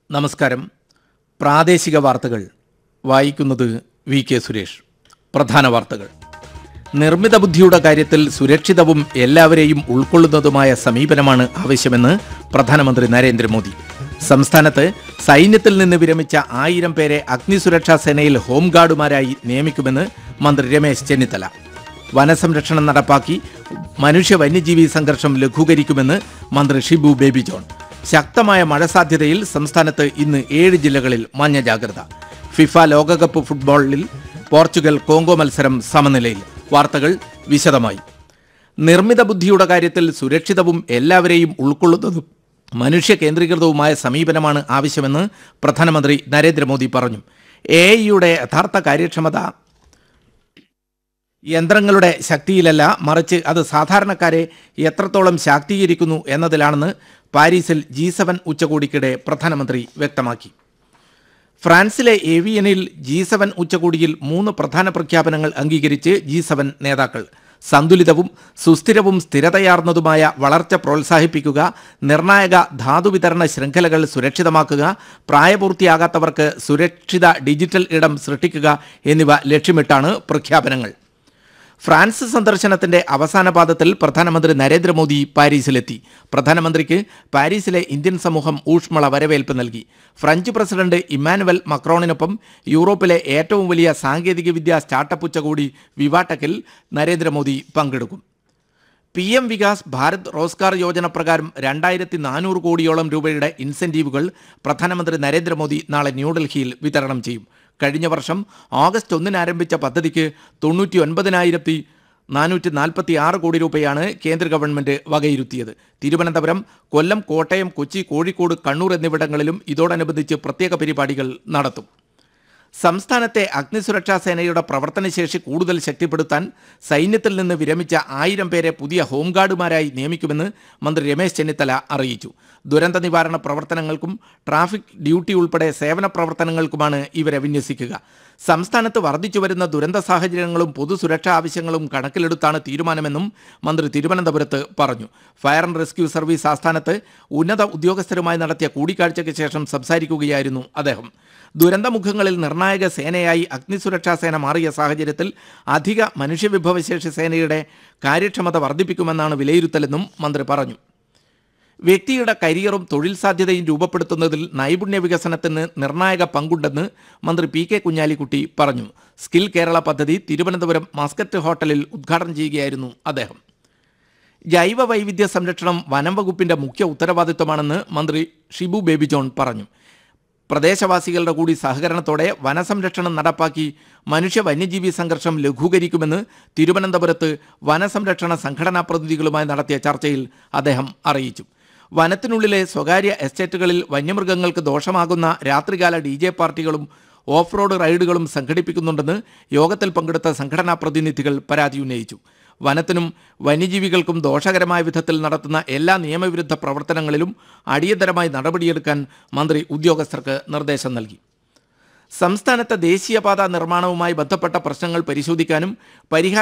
നമസ്കാരം പ്രാദേശിക വാർത്തകൾ വായിക്കുന്നത് വി കെ സുരേഷ് പ്രധാന വാർത്തകൾ നിർമ്മിത ബുദ്ധിയുടെ കാര്യത്തിൽ സുരക്ഷിതവും എല്ലാവരെയും ഉൾക്കൊള്ളുന്നതുമായ സമീപനമാണ് ആവശ്യമെന്ന് പ്രധാനമന്ത്രി നരേന്ദ്രമോദി സംസ്ഥാനത്ത് സൈന്യത്തിൽ നിന്ന് വിരമിച്ച ആയിരം പേരെ അഗ്നിസുരക്ഷാ സേനയിൽ ഹോംഗാർഡുമാരായി നിയമിക്കുമെന്ന് മന്ത്രി രമേശ് ചെന്നിത്തല വനസംരക്ഷണം നടപ്പാക്കി മനുഷ്യ വന്യജീവി സംഘർഷം ലഘൂകരിക്കുമെന്ന് മന്ത്രി ഷിബു ബേബി ജോൺ ശക്തമായ മഴ സാധ്യതയിൽ സംസ്ഥാനത്ത് ഇന്ന് ഏഴ് ജില്ലകളിൽ മഞ്ഞ ജാഗ്രത ഫിഫ ലോകകപ്പ് ഫുട്ബോളിൽ പോർച്ചുഗൽ കോങ്കോ മത്സരം സമനിലയിൽ വാർത്തകൾ വിശദമായി നിർമ്മിത ബുദ്ധിയുടെ കാര്യത്തിൽ സുരക്ഷിതവും എല്ലാവരെയും ഉൾക്കൊള്ളുന്നതും മനുഷ്യ കേന്ദ്രീകൃതവുമായ സമീപനമാണ് ആവശ്യമെന്ന് പ്രധാനമന്ത്രി നരേന്ദ്രമോദി പറഞ്ഞു എ ഐയുടെ യഥാർത്ഥ കാര്യക്ഷമത യന്ത്രങ്ങളുടെ ശക്തിയിലല്ല മറിച്ച് അത് സാധാരണക്കാരെ എത്രത്തോളം ശാക്തീകരിക്കുന്നു എന്നതിലാണെന്ന് പാരീസിൽ ജി സെവൻ ഉച്ചകോടിക്കിടെ പ്രധാനമന്ത്രി വ്യക്തമാക്കി ഫ്രാൻസിലെ ഏവിയനിൽ ജി സെവൻ ഉച്ചകോടിയിൽ മൂന്ന് പ്രധാന പ്രഖ്യാപനങ്ങൾ അംഗീകരിച്ച് ജി സെവൻ നേതാക്കൾ സന്തുലിതവും സുസ്ഥിരവും സ്ഥിരതയാർന്നതുമായ വളർച്ച പ്രോത്സാഹിപ്പിക്കുക നിർണായക ധാതുവിതരണ ശൃംഖലകൾ സുരക്ഷിതമാക്കുക പ്രായപൂർത്തിയാകാത്തവർക്ക് സുരക്ഷിത ഡിജിറ്റൽ ഇടം സൃഷ്ടിക്കുക എന്നിവ ലക്ഷ്യമിട്ടാണ് പ്രഖ്യാപനങ്ങൾ ഫ്രാൻസ് സന്ദർശനത്തിന്റെ അവസാന പാദത്തിൽ പ്രധാനമന്ത്രി നരേന്ദ്രമോദി പാരീസിലെത്തി പ്രധാനമന്ത്രിക്ക് പാരീസിലെ ഇന്ത്യൻ സമൂഹം ഊഷ്മള വരവേൽപ്പ് നൽകി ഫ്രഞ്ച് പ്രസിഡന്റ് ഇമ്മാനുവൽ മക്രോണിനൊപ്പം യൂറോപ്പിലെ ഏറ്റവും വലിയ സാങ്കേതികവിദ്യാ സ്റ്റാർട്ടപ്പ് ഉച്ചകോടി വിവാട്ടക്കിൽ നരേന്ദ്രമോദി പങ്കെടുക്കും പി എം വികാസ് ഭാരത് റോസ്ഗാർ യോജന പ്രകാരം രണ്ടായിരത്തി നാനൂറ് കോടിയോളം രൂപയുടെ ഇൻസെന്റീവുകൾ പ്രധാനമന്ത്രി നരേന്ദ്രമോദി നാളെ ന്യൂഡൽഹിയിൽ വിതരണം ചെയ്യും കഴിഞ്ഞ വർഷം ഓഗസ്റ്റ് ഒന്നിന് ആരംഭിച്ച പദ്ധതിക്ക് തൊണ്ണൂറ്റി ഒൻപതിനായിരത്തി നാനൂറ്റി നാൽപ്പത്തി ആറ് കോടി രൂപയാണ് കേന്ദ്ര ഗവൺമെന്റ് വകയിരുത്തിയത് തിരുവനന്തപുരം കൊല്ലം കോട്ടയം കൊച്ചി കോഴിക്കോട് കണ്ണൂർ എന്നിവിടങ്ങളിലും ഇതോടനുബന്ധിച്ച് പ്രത്യേക പരിപാടികൾ നടത്തും സംസ്ഥാനത്തെ അഗ്നിസുരക്ഷാ സേനയുടെ പ്രവർത്തനശേഷി കൂടുതൽ ശക്തിപ്പെടുത്താൻ സൈന്യത്തിൽ നിന്ന് വിരമിച്ച ആയിരം പേരെ പുതിയ ഹോംഗാർഡുമാരായി നിയമിക്കുമെന്ന് മന്ത്രി രമേശ് ചെന്നിത്തല അറിയിച്ചു ദുരന്ത നിവാരണ പ്രവർത്തനങ്ങൾക്കും ട്രാഫിക് ഡ്യൂട്ടി ഉൾപ്പെടെ സേവന പ്രവർത്തനങ്ങൾക്കുമാണ് ഇവരെ വിന്യസിക്കുക സംസ്ഥാനത്ത് വർദ്ധിച്ചു വരുന്ന ദുരന്ത സാഹചര്യങ്ങളും പൊതുസുരക്ഷാ ആവശ്യങ്ങളും കണക്കിലെടുത്താണ് തീരുമാനമെന്നും മന്ത്രി തിരുവനന്തപുരത്ത് പറഞ്ഞു ഫയർ ആൻഡ് റെസ്ക്യൂ സർവീസ് ആസ്ഥാനത്ത് ഉന്നത ഉദ്യോഗസ്ഥരുമായി നടത്തിയ കൂടിക്കാഴ്ചയ്ക്ക് ശേഷം സംസാരിക്കുകയായിരുന്നു അദ്ദേഹം ദുരന്തമുഖങ്ങളിൽ നിർണായക സേനയായി അഗ്നിസുരക്ഷാ സേന മാറിയ സാഹചര്യത്തിൽ അധിക മനുഷ്യവിഭവശേഷി സേനയുടെ കാര്യക്ഷമത വർദ്ധിപ്പിക്കുമെന്നാണ് വിലയിരുത്തലെന്നും മന്ത്രി പറഞ്ഞു വ്യക്തിയുടെ കരിയറും തൊഴിൽ സാധ്യതയും രൂപപ്പെടുത്തുന്നതിൽ നൈപുണ്യ വികസനത്തിന് നിർണായക പങ്കുണ്ടെന്ന് മന്ത്രി പി കെ കുഞ്ഞാലിക്കുട്ടി പറഞ്ഞു സ്കിൽ കേരള പദ്ധതി തിരുവനന്തപുരം മസ്കറ്റ് ഹോട്ടലിൽ ഉദ്ഘാടനം ചെയ്യുകയായിരുന്നു അദ്ദേഹം ജൈവ വൈവിധ്യ സംരക്ഷണം വനം വകുപ്പിന്റെ മുഖ്യ ഉത്തരവാദിത്വമാണെന്ന് മന്ത്രി ഷിബു ബേബി ജോൺ പറഞ്ഞു പ്രദേശവാസികളുടെ കൂടി സഹകരണത്തോടെ വനസംരക്ഷണം നടപ്പാക്കി മനുഷ്യ വന്യജീവി സംഘർഷം ലഘൂകരിക്കുമെന്ന് തിരുവനന്തപുരത്ത് വനസംരക്ഷണ സംഘടനാ പ്രതിനിധികളുമായി നടത്തിയ ചർച്ചയിൽ അദ്ദേഹം അറിയിച്ചു വനത്തിനുള്ളിലെ സ്വകാര്യ എസ്റ്റേറ്റുകളിൽ വന്യമൃഗങ്ങൾക്ക് ദോഷമാകുന്ന രാത്രികാല ഡി ജെ പാർട്ടികളും ഓഫ് റോഡ് റൈഡുകളും സംഘടിപ്പിക്കുന്നുണ്ടെന്ന് യോഗത്തിൽ പങ്കെടുത്ത സംഘടനാ പ്രതിനിധികൾ പരാതി ഉന്നയിച്ചു വനത്തിനും വന്യജീവികൾക്കും ദോഷകരമായ വിധത്തിൽ നടത്തുന്ന എല്ലാ നിയമവിരുദ്ധ പ്രവർത്തനങ്ങളിലും അടിയന്തരമായി നടപടിയെടുക്കാൻ മന്ത്രി ഉദ്യോഗസ്ഥർക്ക് നിർദ്ദേശം നൽകി സംസ്ഥാനത്തെ ദേശീയപാത നിർമ്മാണവുമായി ബന്ധപ്പെട്ട പ്രശ്നങ്ങൾ പരിശോധിക്കാനും പരിഹാര